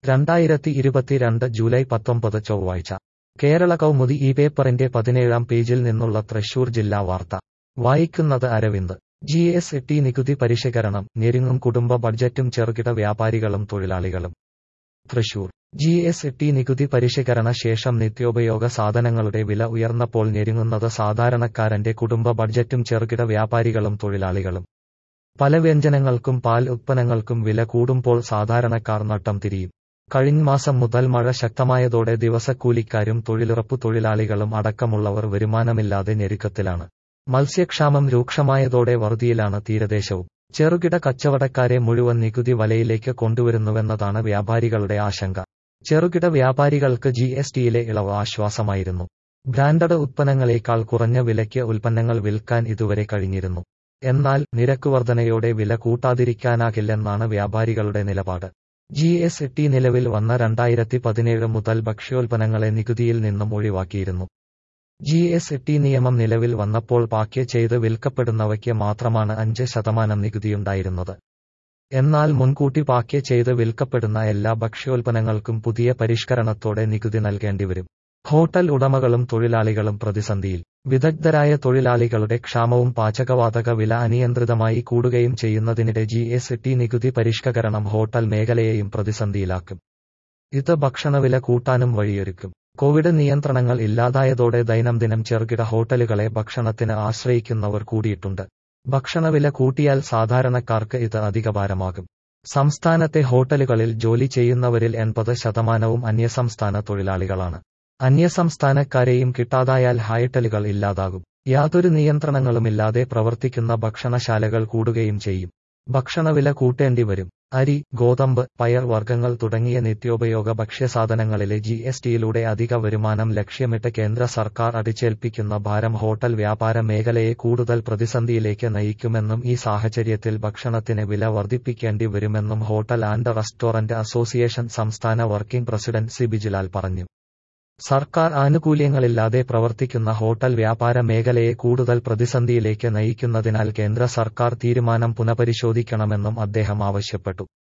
രണ്ടായിരത്തി ഇരുപത്തിരണ്ട് ജൂലൈ പത്തൊമ്പത് ചൊവ്വാഴ്ച കേരള കൗമുദി ഈ പേപ്പറിന്റെ പതിനേഴാം പേജിൽ നിന്നുള്ള തൃശൂർ ജില്ലാ വാർത്ത വായിക്കുന്നത് അരവിന്ദ് ജി എസ് ടി നികുതി പരിഷ്കരണം ഞെരുങ്ങും കുടുംബ ബഡ്ജറ്റും ചെറുകിട വ്യാപാരികളും തൊഴിലാളികളും തൃശൂർ ജി എസ് ടി നികുതി പരിഷ്കരണ ശേഷം നിത്യോപയോഗ സാധനങ്ങളുടെ വില ഉയർന്നപ്പോൾ ഞെരുങ്ങുന്നത് സാധാരണക്കാരന്റെ കുടുംബ ബഡ്ജറ്റും ചെറുകിട വ്യാപാരികളും തൊഴിലാളികളും പല വ്യഞ്ജനങ്ങൾക്കും പാൽ ഉത്പന്നങ്ങൾക്കും വില കൂടുമ്പോൾ സാധാരണക്കാർ നട്ടം തിരിയും കഴിഞ്ഞ മാസം മുതൽ മഴ ശക്തമായതോടെ ദിവസക്കൂലിക്കാരും തൊഴിലുറപ്പു തൊഴിലാളികളും അടക്കമുള്ളവർ വരുമാനമില്ലാതെ ഞെരുക്കത്തിലാണ് മത്സ്യക്ഷാമം രൂക്ഷമായതോടെ വറുതിയിലാണ് തീരദേശവും ചെറുകിട കച്ചവടക്കാരെ മുഴുവൻ നികുതി വലയിലേക്ക് കൊണ്ടുവരുന്നുവെന്നതാണ് വ്യാപാരികളുടെ ആശങ്ക ചെറുകിട വ്യാപാരികൾക്ക് ജി എസ് ടിയിലെ ഇളവ് ആശ്വാസമായിരുന്നു ബ്രാൻഡഡ് ഉത്പന്നങ്ങളേക്കാൾ കുറഞ്ഞ വിലയ്ക്ക് ഉൽപ്പന്നങ്ങൾ വിൽക്കാൻ ഇതുവരെ കഴിഞ്ഞിരുന്നു എന്നാൽ നിരക്ക് വർധനയോടെ വില കൂട്ടാതിരിക്കാനാകില്ലെന്നാണ് വ്യാപാരികളുടെ നിലപാട് ജി എസ് ടി നിലവിൽ വന്ന രണ്ടായിരത്തി പതിനേഴ് മുതൽ ഭക്ഷ്യോൽപ്പന്നങ്ങളെ നികുതിയിൽ നിന്നും ഒഴിവാക്കിയിരുന്നു ജി എസ് ടി നിയമം നിലവിൽ വന്നപ്പോൾ പാക്ക് ചെയ്ത് വിൽക്കപ്പെടുന്നവയ്ക്ക് മാത്രമാണ് അഞ്ച് ശതമാനം നികുതിയുണ്ടായിരുന്നത് എന്നാൽ മുൻകൂട്ടി പാക്ക് ചെയ്ത് വിൽക്കപ്പെടുന്ന എല്ലാ ഭക്ഷ്യോൽപ്പന്നങ്ങൾക്കും പുതിയ പരിഷ്കരണത്തോടെ നികുതി നൽകേണ്ടിവരും ഹോട്ടൽ ഉടമകളും തൊഴിലാളികളും പ്രതിസന്ധിയിൽ വിദഗ്ധരായ തൊഴിലാളികളുടെ ക്ഷാമവും പാചകവാതക വില അനിയന്ത്രിതമായി കൂടുകയും ചെയ്യുന്നതിനിടെ ജി എസ് ടി നികുതി പരിഷ്കരണം ഹോട്ടൽ മേഖലയെയും പ്രതിസന്ധിയിലാക്കും ഇത് ഭക്ഷണവില കൂട്ടാനും വഴിയൊരുക്കും കോവിഡ് നിയന്ത്രണങ്ങൾ ഇല്ലാതായതോടെ ദൈനംദിനം ചെറുകിട ഹോട്ടലുകളെ ഭക്ഷണത്തിന് ആശ്രയിക്കുന്നവർ കൂടിയിട്ടുണ്ട് ഭക്ഷണവില കൂട്ടിയാൽ സാധാരണക്കാർക്ക് ഇത് അധികഭാരമാകും സംസ്ഥാനത്തെ ഹോട്ടലുകളിൽ ജോലി ചെയ്യുന്നവരിൽ എൺപത് ശതമാനവും അന്യസംസ്ഥാന തൊഴിലാളികളാണ് അന്യസംസ്ഥാനക്കാരെയും കിട്ടാതായാൽ ഹൈട്ടലുകൾ ഇല്ലാതാകും യാതൊരു നിയന്ത്രണങ്ങളുമില്ലാതെ പ്രവർത്തിക്കുന്ന ഭക്ഷണശാലകൾ കൂടുകയും ചെയ്യും ഭക്ഷണവില കൂട്ടേണ്ടി വരും അരി ഗോതമ്പ് പയർ വർഗ്ഗങ്ങൾ തുടങ്ങിയ നിത്യോപയോഗ ഭക്ഷ്യസാധനങ്ങളിലെ ജി എസ് ടിയിലൂടെ അധിക വരുമാനം ലക്ഷ്യമിട്ട് കേന്ദ്ര സർക്കാർ അടിച്ചേൽപ്പിക്കുന്ന ഭാരം ഹോട്ടൽ വ്യാപാര മേഖലയെ കൂടുതൽ പ്രതിസന്ധിയിലേക്ക് നയിക്കുമെന്നും ഈ സാഹചര്യത്തിൽ ഭക്ഷണത്തിന് വില വർദ്ധിപ്പിക്കേണ്ടി വരുമെന്നും ഹോട്ടൽ ആൻഡ് റെസ്റ്റോറന്റ് അസോസിയേഷൻ സംസ്ഥാന വർക്കിംഗ് പ്രസിഡന്റ് സി ബിജിലാൽ പറഞ്ഞു സർക്കാർ ആനുകൂല്യങ്ങളില്ലാതെ പ്രവർത്തിക്കുന്ന ഹോട്ടൽ വ്യാപാര മേഖലയെ കൂടുതൽ പ്രതിസന്ധിയിലേക്ക് നയിക്കുന്നതിനാൽ കേന്ദ്ര സർക്കാർ തീരുമാനം പുനഃപരിശോധിക്കണമെന്നും അദ്ദേഹം ആവശ്യപ്പെട്ടു